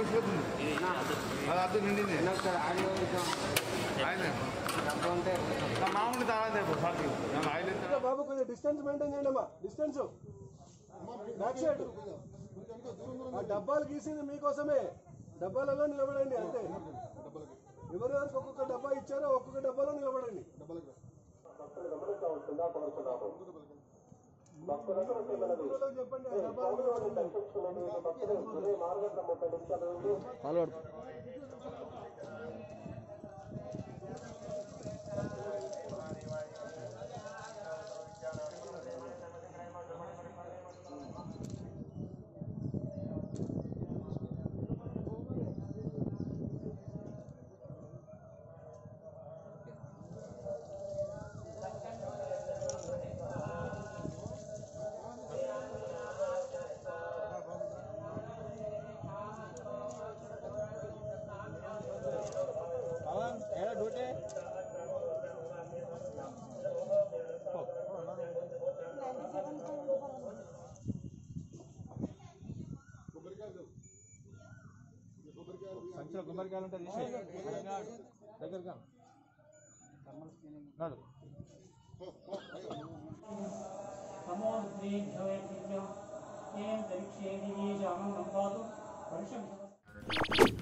ముసిపోతుంది అది అర్థం నిండింది ఆయన నా మామూలు తాగదే సాకి ఆయన ఇంకా బాబు కొంచెం డిస్టెన్స్ మెయింటైన్ చేయండి అమ్మా డిస్టెన్స్ బ్యాక్ సైడ్ ఆ డబ్బాలు గీసింది మీకోసమే డబ్బాలలో నిలబడండి అంతే ఎవరెవరికి ఒక్కొక్క డబ్బా ఇచ్చారో ఒక్కొక్క డబ్బాలో నిలబడండి భక్తులకు చెప్పండి ఆ డబ్బాలో నిలబడండి. సంచిలో గుమ్మడికాయలు ఉంటాయి తీసి దగ్గరగా నాడు తమోద్రేభ్యో ఏం దరిక్షే దివీజామం నంబాదు పరిశం